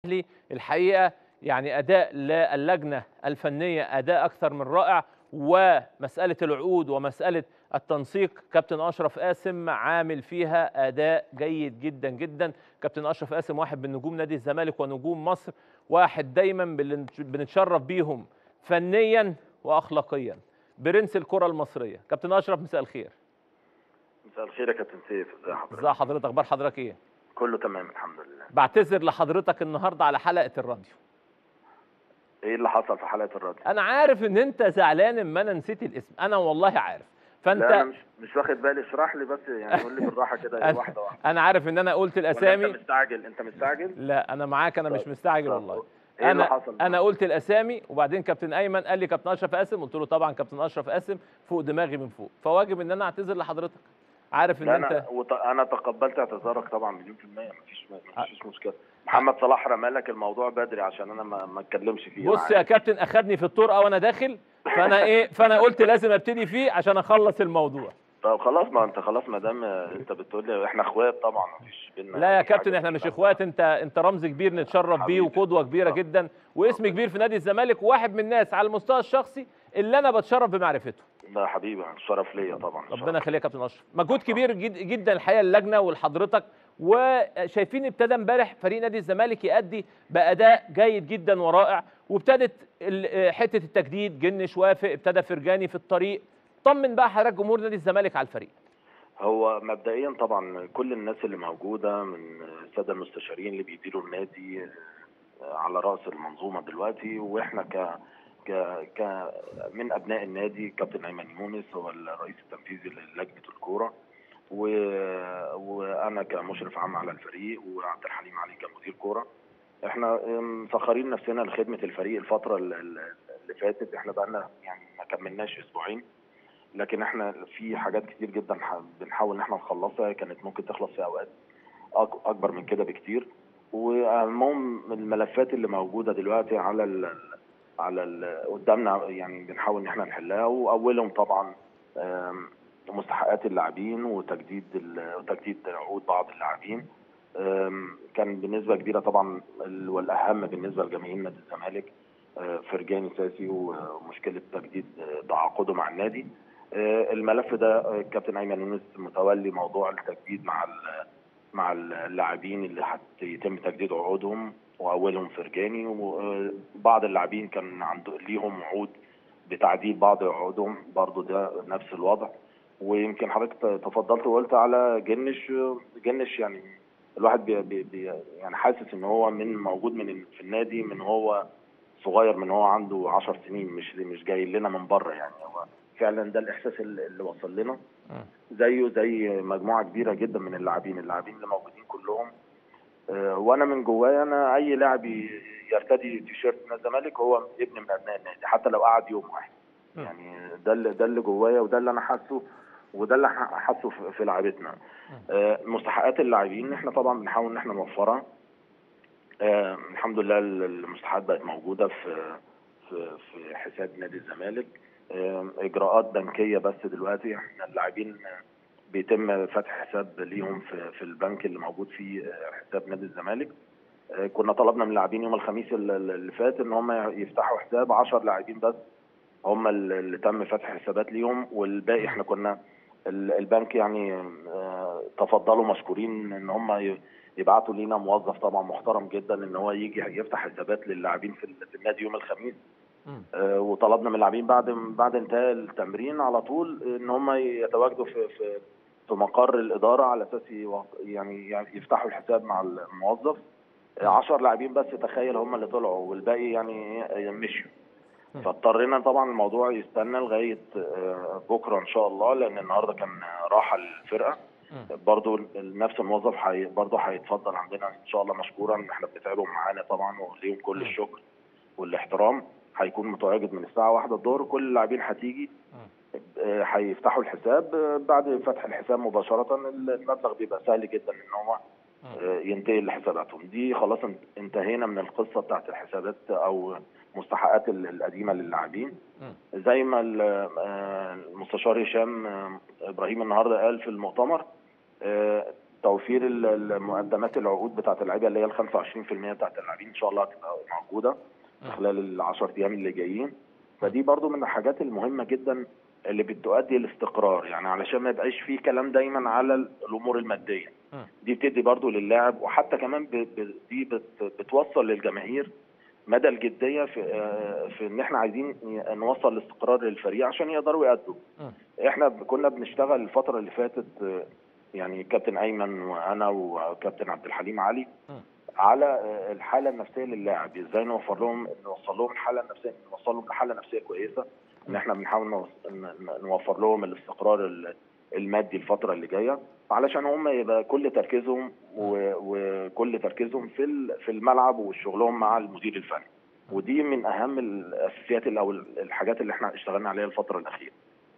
الاهلي الحقيقه يعني اداء للجنه الفنيه اداء اكثر من رائع ومساله العقود ومساله التنسيق كابتن اشرف قاسم عامل فيها اداء جيد جدا جدا كابتن اشرف قاسم واحد من نجوم نادي الزمالك ونجوم مصر واحد دايما بن- بنتشرف بيهم فنيا واخلاقيا برنس الكره المصريه كابتن اشرف مساء الخير مساء الخير يا كابتن سيف ازي حضرتك ازي حضرتك اخبار حضرتك ايه كله تمام الحمد لله بعتذر لحضرتك النهارده على حلقه الراديو ايه اللي حصل في حلقه الراديو انا عارف ان انت زعلان اما انا نسيت الاسم انا والله عارف فانت لا انا مش مش واخد بالي اشرح لي بس يعني قول لي بالراحه كده أنا- واحده واحده انا عارف ان انا قلت ولا الاسامي انت مستعجل انت مستعجل لا انا معاك انا مش طب- مستعجل طب والله ايه اللي انا حصل انا قلت الاسامي وبعدين كابتن ايمن قال لي كابتن اشرف قاسم قلت له طبعا كابتن اشرف قاسم فوق دماغي من فوق فواجب ان انا اعتذر لحضرتك عارف ان لا انت انا وط... انا تقبلت اعتذارك طبعا مليون في المية مفيش مفيش مشكلة محمد صلاح رمالك الموضوع بدري عشان انا ما ما اتكلمش فيه بص أنا يا عارف. كابتن اخدني في الطرقه وانا داخل فانا ايه فانا قلت لازم ابتدي فيه عشان اخلص الموضوع طب خلاص ما انت خلاص ما دام انت بتقول لي احنا اخوات طبعا مفيش بينا لا يا أي كابتن حاجة. احنا مش اخوات انت انت رمز كبير نتشرف بيه حبيبي. وقدوه كبيره آه. جدا واسم كبير في نادي الزمالك وواحد من الناس على المستوى الشخصي اللي انا بتشرف بمعرفته لا حبيبي شرف ليا طبعا ربنا يخليك يا كابتن اشرف مجهود كبير جد جدا الحقيقه اللجنه ولحضرتك وشايفين ابتدى امبارح فريق نادي الزمالك يأدي باداء جيد جدا ورائع وابتدت ال- حته التجديد جنش وافق ابتدى فرجاني في الطريق طمن بقى حضرتك جمهور نادي الزمالك على الفريق هو مبدئيا طبعا كل الناس اللي موجوده من الساده المستشارين اللي بيديروا النادي على راس المنظومه دلوقتي واحنا ك ك ك من ابناء النادي كابتن ايمن يونس هو الرئيس التنفيذي للجنه الكوره و... وانا كمشرف عام على الفريق وعبد الحليم علي كمدير كوره احنا مسخرين نفسنا لخدمه الفريق الفتره ال- ال- اللي فاتت احنا بقالنا يعني ما كملناش اسبوعين لكن احنا في حاجات كتير جدا ح- بنحاول ان احنا نخلصها كانت ممكن تخلص في اوقات أك- اكبر من كده بكتير واهمهم الملفات اللي موجوده دلوقتي على ال على ال قدامنا يعني بنحاول ان احنا نحلها واولهم طبعا آم، مستحقات اللاعبين وتجديد ال- وتجديد عقود بعض اللاعبين آم، كان بنسبه كبيره طبعا ال- والاهم بالنسبه لجماهير نادي الزمالك آه، فرجاني ساسي ومشكله تجديد آه، تعاقده مع النادي آه، الملف ده آه، الكابتن ايمن يونس متولي موضوع التجديد مع ال- مع اللاعبين اللي هيتم تجديد عقودهم واولهم فرجاني وبعض اللاعبين كان عنده ليهم عقود بتعديل بعض عقودهم برضو ده نفس الوضع ويمكن حضرتك تفضلت وقلت على جنش جنش يعني الواحد بي بي بي يعني حاسس ان هو من موجود من في النادي من هو صغير من هو عنده 10 سنين مش مش جاي لنا من بره يعني هو فعلا ده الاحساس اللي اللي وصل لنا زيه زي مجموعه كبيره جدا من اللاعبين اللاعبين اللي موجودين كلهم آه، وانا من جوايا انا اي لاعب ي- يرتدي تيشيرت من الزمالك هو ابن من ابناء النادي حتى لو قعد يوم واحد مم. يعني ده اللي ده اللي جوايا وده اللي انا حاسه وده اللي ح- حاسه في- في لعيبتنا آه، مستحقات اللاعبين احنا طبعا بنحاول ان احنا نوفرها آه، الحمد لله ال- المستحقات بقت موجوده في في في حساب نادي الزمالك آه، اجراءات بنكيه بس دلوقتي احنا اللاعبين بيتم فتح حساب ليهم في في البنك اللي موجود فيه آه، حساب نادي الزمالك آه، كنا طلبنا من اللاعبين يوم الخميس اللي اللي فات ان هم يفتحوا حساب 10 لاعبين بس هم اللي اللي تم فتح حسابات ليهم والباقي احنا كنا ال- البنك يعني آه، تفضلوا مشكورين ان هم ي- يبعتوا لينا موظف طبعا محترم جدا ان هو يجي يفتح حسابات للاعبين في ال- في النادي يوم الخميس مم. آه، وطلبنا من اللاعبين بعد بعد انتهاء التمرين على طول ان هم يتواجدوا في في في مقر الاداره على اساس يوق- يعني يعني يفتحوا الحساب مع الموظف 10 لاعبين بس تخيل هم اللي طلعوا والباقي يعني إيه، مشيوا مم. فاضطرينا طبعا الموضوع يستنى لغايه آه، بكره ان شاء الله لان النهارده كان راحه الفرقه مم. برضو نفس الموظف حي... برضو هيتفضل عندنا ان شاء الله مشكورا احنا بنتعبهم معانا طبعا وليهم كل مم. الشكر والاحترام هيكون متواجد من الساعه واحدة الظهر كل اللاعبين هتيجي آه، هيفتحوا الحساب آه، بعد فتح الحساب مباشره المبلغ بيبقى سهل جدا ان هو آه، ينتقل لحساباتهم دي خلاص انت- انتهينا من القصه بتاعت الحسابات او مستحقات ال- القديمه للاعبين مم. زي ما ال- آه، المستشار هشام آه، ابراهيم النهارده قال في المؤتمر آه، توفير ال- المقدمات العقود بتاعت اللعيبه اللي هي ال 25% بتاعت اللاعبين ان شاء الله هتبقى موجوده خلال ال 10 ايام اللي جايين فدي برضو من الحاجات المهمه جدا اللي بتؤدي الاستقرار يعني علشان ما يبقاش فيه كلام دايما على الامور الماديه مم. دي بتدي برضو للاعب وحتى كمان ب... ب... دي بت... بتوصل للجماهير مدى الجديه في آه، في ان احنا عايزين نوصل الاستقرار للفريق عشان يقدروا يأدوا مم. احنا ب- كنا بنشتغل الفتره اللي فاتت آه، يعني كابتن ايمن وانا وكابتن عبد الحليم علي مم. على آه، الحاله النفسيه للاعب ازاي نوفر لهم نوصل لهم الحاله النفسيه نوصل لهم لحاله نفسيه كويسه ان احنا بنحاول نوص- ن- ن- نوفر لهم الاستقرار ال- المادي الفتره اللي جايه علشان هم يبقى كل تركيزهم و- وكل تركيزهم في ال- في الملعب وشغلهم مع المدير الفني ودي من اهم الاساسيات اللي- او الحاجات اللي احنا اشتغلنا عليها الفتره الاخيره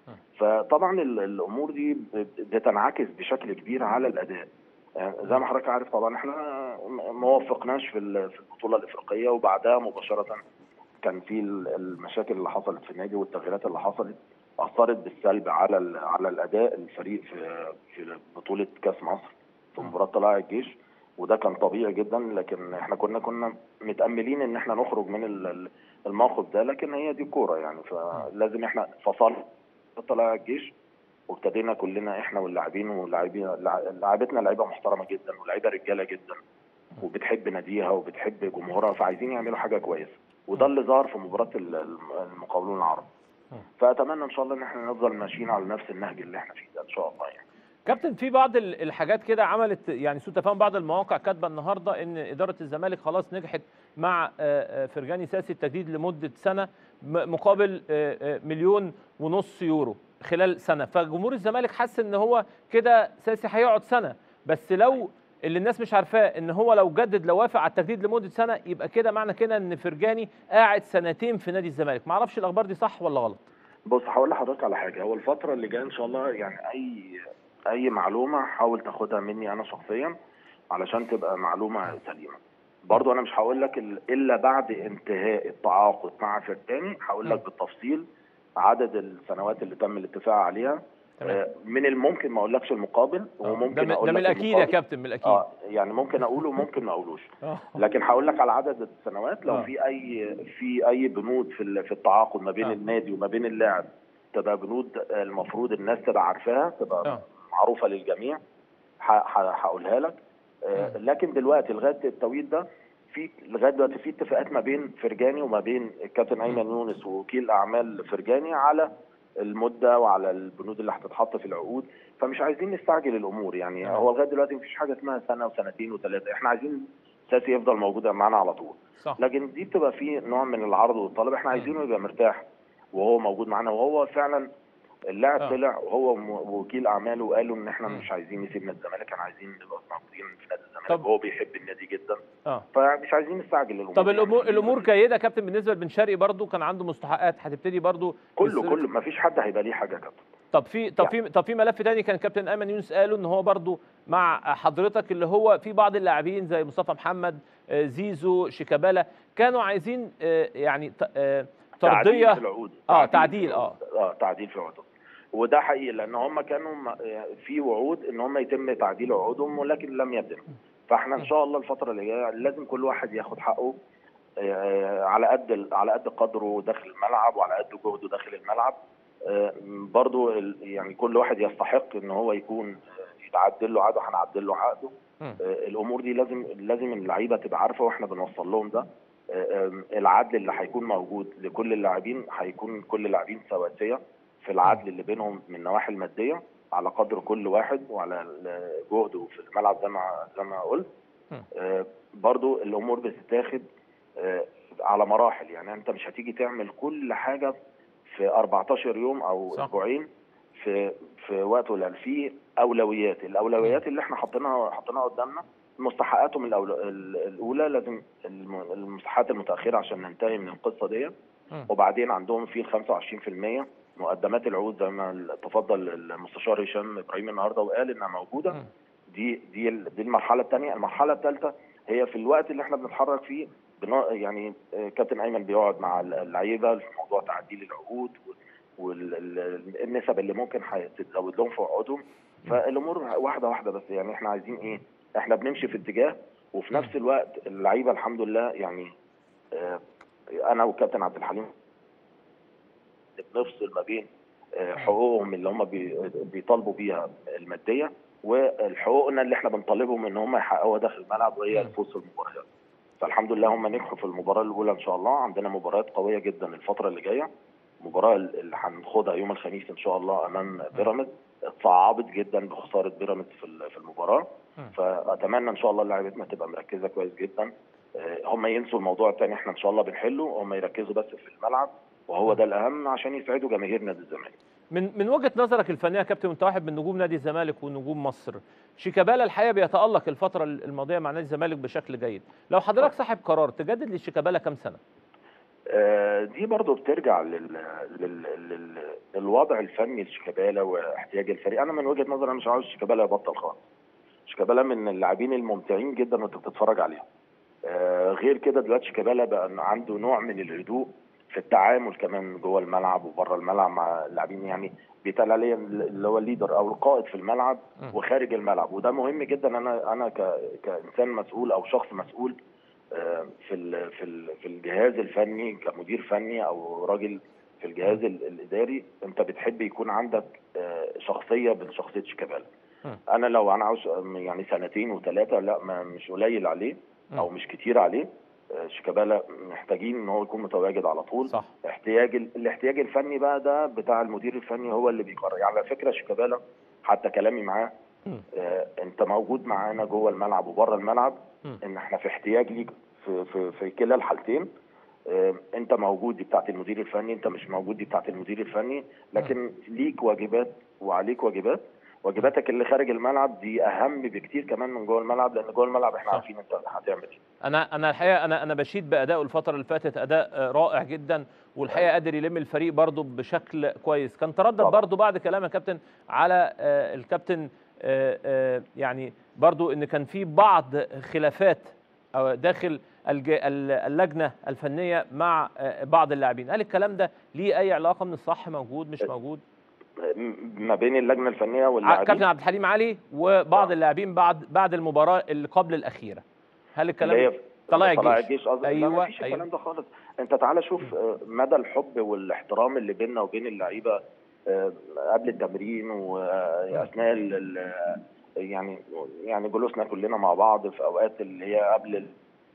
فطبعا ال- الامور دي بتنعكس بشكل كبير على الاداء يعني زي ما حضرتك عارف طبعا احنا ما وفقناش في ال- في البطوله الافريقيه وبعدها مباشره كان في ال- المشاكل اللي حصلت في النادي والتغييرات اللي حصلت اثرت بالسلب على ال- على الاداء الفريق في في بطوله كاس مصر في مباراه طلائع الجيش وده كان طبيعي جدا لكن احنا كنا كنا متاملين ان احنا نخرج من ال- ال- الموقف ده لكن هي دي كوره يعني فلازم احنا فصلنا طلائع الجيش وابتدينا كلنا احنا واللاعبين واللاعبين لاعبتنا لعيبه محترمه جدا ولاعيبه رجاله جدا وبتحب ناديها وبتحب جمهورها فعايزين يعملوا حاجه كويسه وده اللي ظهر في مباراه ال- ال- المقاولون العرب فاتمنى ان شاء الله ان احنا نفضل ماشيين على نفس النهج اللي احنا فيه ده ان شاء الله يعني كابتن في بعض ال- الحاجات كده عملت يعني سوء تفاهم بعض المواقع كاتبه النهارده ان اداره الزمالك خلاص نجحت مع آه، آه، فرجاني ساسي التجديد لمده سنه م- مقابل آه، آه، مليون ونص يورو خلال سنه فجمهور الزمالك حس ان هو كده ساسي هيقعد سنه بس لو اللي الناس مش عارفاه ان هو لو جدد لو وافق على التجديد لمده سنه يبقى كده معنى كده ان فرجاني قاعد سنتين في نادي الزمالك معرفش الاخبار دي صح ولا غلط بص هقول لحضرتك على حاجه هو الفتره اللي جايه ان شاء الله يعني اي اي معلومه حاول تاخدها مني انا شخصيا علشان تبقى معلومه سليمه برضو انا مش هقول لك ال- الا بعد انتهاء التعاقد مع فرقاني هقول لك م. بالتفصيل عدد السنوات اللي تم الاتفاق عليها تمام. آه، من الممكن ما اقولكش المقابل آه، وممكن ده من- اقول ده من لك الاكيد يا المقابل. كابتن من الاكيد اه يعني ممكن اقوله وممكن ما اقولوش آه. لكن هقول لك على عدد السنوات لو آه. في اي في اي بنود في ال- في التعاقد ما بين آه. النادي وما بين اللاعب تبقى بنود المفروض الناس تبقى عارفاها تبقى آه. معروفه للجميع ه- ه- هقولها لك آه، لكن دلوقتي لغايه التوقيت ده في لغايه دلوقتي في اتفاقات ما بين فرجاني وما بين الكابتن ايمن يونس ووكيل اعمال فرجاني على المده وعلى البنود اللي هتتحط في العقود فمش عايزين نستعجل الامور يعني آه. هو لغايه دلوقتي مفيش حاجه اسمها سنه وسنتين وثلاثه احنا عايزين ساسي يفضل موجود معانا على طول صح لكن دي بتبقى في نوع من العرض والطلب احنا عايزينه يبقى مرتاح وهو موجود معانا وهو فعلا اللاعب آه. طلع وهو م- وكيل اعماله وقالوا ان احنا مم. مش عايزين نسيب نادي الزمالك احنا عايزين نبقى موجودين في نادي الزمالك طب- وهو بيحب النادي جدا اه فمش عايزين نستعجل الامور طب يعني. الامور الامور جيده يا كابتن بالنسبه لبن شرقي برضو كان عنده مستحقات هتبتدي برضو كله يصرف- كله ما فيش حد هيبقى ليه حاجه يا كابتن طب في طب في طب في ملف تاني كان كابتن ايمن يونس قاله ان هو برضو مع حضرتك اللي هو في بعض اللاعبين زي مصطفى محمد آه، زيزو شيكابالا كانوا عايزين آه، يعني ت- آه، تعديل ترضيه في العقود اه في تعديل اه العقود. اه تعديل في العقود وده حقيقي لان هم كانوا م- في وعود ان هم يتم تعديل عقودهم ولكن لم يتم فاحنا ان شاء الله الفتره اللي جايه لازم كل واحد ياخد حقه آه، على قد على قد قدره داخل الملعب وعلى قد جهده داخل الملعب آه، برضو ال- يعني كل واحد يستحق ان هو يكون آه، يتعدل له عقده هنعدل له عقده مم. آه، الامور دي لازم لازم اللعيبه تبقى عارفه واحنا بنوصل لهم ده آه، آم، العدل اللي هيكون موجود لكل اللاعبين هيكون كل اللاعبين سواسيه في العدل اللي بينهم من النواحي الماديه على قدر كل واحد وعلى ال- جهده في الملعب زي ما زي ما قلت مم. آه، برضو الامور بتتاخد آه، على مراحل يعني انت مش هتيجي تعمل كل حاجه في 14 يوم او صح. اسبوعين في في وقت قليل في اولويات الاولويات اللي احنا حاطينها حاطينها قدامنا مستحقاتهم الأول... ال- الاولى لازم الم- المستحقات المتاخره عشان ننتهي من القصه دي مم. وبعدين عندهم في ال 25% مقدمات العقود زي ما تفضل المستشار هشام ابراهيم النهارده وقال انها موجوده مم. دي دي ال- دي المرحله الثانيه المرحله الثالثه هي في الوقت اللي احنا بنتحرك فيه بنا يعني آه، كابتن ايمن بيقعد مع اللعيبه في موضوع تعديل العقود والنسب اللي ممكن هتتزود لهم في عقودهم فالامور واحده واحده بس يعني احنا عايزين ايه احنا بنمشي في اتجاه وفي نفس الوقت اللعيبه الحمد لله يعني آه، انا والكابتن عبد الحليم بنفصل ما بين آه، حقوقهم اللي هم بي- بيطالبوا بيها الماديه والحقوقنا اللي احنا بنطالبهم ان هم يحققوها داخل الملعب وهي الفوز في المباريات. فالحمد لله هم نجحوا في المباراه الاولى ان شاء الله عندنا مباريات قويه جدا الفتره اللي جايه المباراه اللي هناخدها يوم الخميس ان شاء الله امام بيراميدز اتصعبت جدا بخساره بيراميدز في ال- في المباراه مم. فاتمنى ان شاء الله لعيبتنا تبقى مركزه كويس جدا آه، هم ينسوا الموضوع الثاني احنا ان شاء الله بنحله هم يركزوا بس في الملعب وهو ده الاهم عشان يسعدوا جماهير نادي الزمالك من من وجهه نظرك الفنيه يا كابتن وانت واحد من نجوم نادي الزمالك ونجوم مصر شيكابالا الحقيقه بيتالق الفتره الماضيه مع نادي الزمالك بشكل جيد لو حضرتك صاحب قرار تجدد لشيكابالا كام سنه آه، دي برضو بترجع لل... لل... لل... للوضع الفني لشيكابالا واحتياج الفريق انا من وجهه نظري انا مش عاوز شيكابالا يبطل خالص شيكابالا من اللاعبين الممتعين جدا وانت بتتفرج عليهم آه، غير كده دلوقتي شيكابالا بقى عنده نوع من الهدوء في التعامل كمان جوه الملعب وبره الملعب مع اللاعبين يعني بيتقال عليه اللي هو الليدر او القائد في الملعب م. وخارج الملعب وده مهم جدا انا انا ك... كانسان مسؤول او شخص مسؤول آه، في ال... في ال... في الجهاز الفني كمدير فني او راجل في الجهاز ال- الاداري انت بتحب يكون عندك آه، شخصيه من شخصيه شيكابالا م. انا لو انا عاوز يعني سنتين وثلاثه لا ما مش قليل عليه م. او مش كتير عليه آه، شيكابالا محتاجين ان هو يكون متواجد على طول صح احتياج ال- الاحتياج الفني بقى ده بتاع المدير الفني هو اللي بيقرر يعني على فكره شيكابالا حتى كلامي معاه مم. آه انت موجود معانا جوه الملعب وبره الملعب مم. ان احنا في احتياج ليك في في في كلا الحالتين آه انت موجود دي بتاعت المدير الفني انت مش موجود دي بتاعت المدير الفني لكن ليك واجبات وعليك واجبات واجباتك اللي خارج الملعب دي اهم بكتير كمان من جوه الملعب لان جوه الملعب احنا صح. عارفين انت هتعمل ايه انا انا الحقيقه انا انا بشيد بادائه الفتره اللي فاتت اداء آه، رائع جدا والحقيقه قادر يلم الفريق برضه بشكل كويس كان تردد طبعا. برضه بعد كلام يا كابتن على آه، الكابتن آه، آه، يعني برضه ان كان في بعض خلافات أو داخل الج- ال- اللجنه الفنيه مع آه، بعض اللاعبين هل الكلام ده ليه اي علاقه من الصح موجود مش موجود م- ما بين اللجنه الفنيه ع- واللاعبين كابتن عبد الحليم علي وبعض آه. اللاعبين بعد بعد المباراه اللي قبل الاخيره هل الكلام اللي هي طلائع طلائع الجيش. الجيش قصدي أيوة، لا ما فيش أيوة. الكلام ده خالص انت تعالى شوف آه، مدى الحب والاحترام اللي بيننا وبين اللعيبه آه، قبل التمرين واثناء ال- ال- يعني يعني جلوسنا كلنا مع بعض في اوقات اللي هي قبل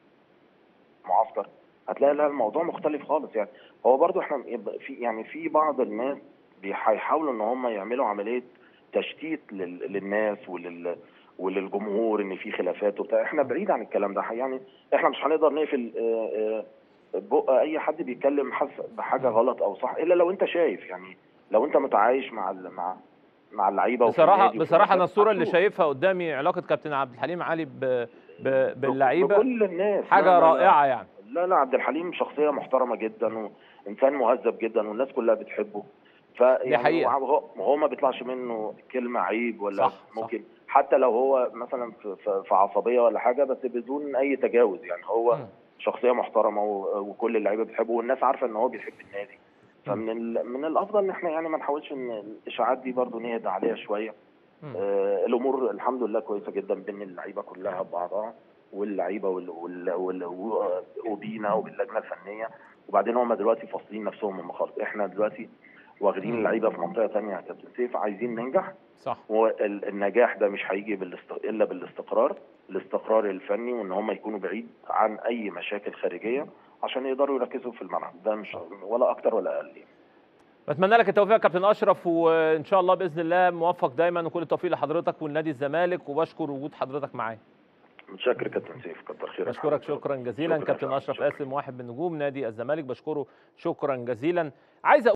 المعسكر هتلاقي لا الموضوع مختلف خالص يعني هو برضو احنا يبقى في يعني في بعض الناس بيحاولوا ان هم يعملوا عمليه تشتيت لل- للناس ولل وللجمهور ان في خلافات وبتاع احنا بعيد عن الكلام ده يعني احنا مش هنقدر نقفل آه، آه، بق اي حد بيتكلم حس- بحاجه غلط او صح الا لو انت شايف يعني لو انت متعايش مع ال- مع مع اللعيبه وفي بصراحه النادي وفي بصراحه انا المكان، الصوره اللي هتشوف. شايفها قدامي علاقه كابتن عبد الحليم علي ب... ب... باللعيبه بكل الناس لا، حاجه لا، لا. رائعه يعني لا لا عبد الحليم شخصيه محترمه جدا وانسان مهذب جدا والناس كلها بتحبه فيعني حقيقة. هو هو ما بيطلعش منه كلمه عيب ولا صح، صح. ممكن حتى لو هو مثلا في, في, في عصبيه ولا حاجه بس بدون اي تجاوز يعني هو مم. شخصيه محترمه و- وكل اللعيبه بتحبه والناس عارفه ان هو بيحب النادي فمن ال... من الافضل ان احنا يعني ما نحاولش ان الاشاعات دي برضو نهدى عليها شويه مم. آه الامور الحمد لله كويسه جدا بين اللعيبه كلها ببعضها واللعيبه وال... وال... وال... و- وبينا وباللجنه الفنيه وبعدين هم دلوقتي فاصلين نفسهم هم خالص احنا دلوقتي واخدين مم. اللعيبه في منطقه ثانيه يا كابتن سيف عايزين ننجح صح والنجاح ده مش هيجي بالاست... الا بالاستقرار الاستقرار الفني وان هم يكونوا بعيد عن اي مشاكل خارجيه عشان يقدروا يركزوا في الملعب ده مش ولا اكتر ولا اقل يعني. بتمنى لك التوفيق يا كابتن اشرف وان شاء الله باذن الله موفق دايما وكل التوفيق لحضرتك والنادي الزمالك وبشكر وجود حضرتك معايا متشكر كابتن سيف كتر خيرك بشكرك شكرا جزيلا شكراً يا كابتن فندم، اشرف شكراً. قاسم واحد من نجوم نادي الزمالك بشكره شكرا جزيلا عايز أقول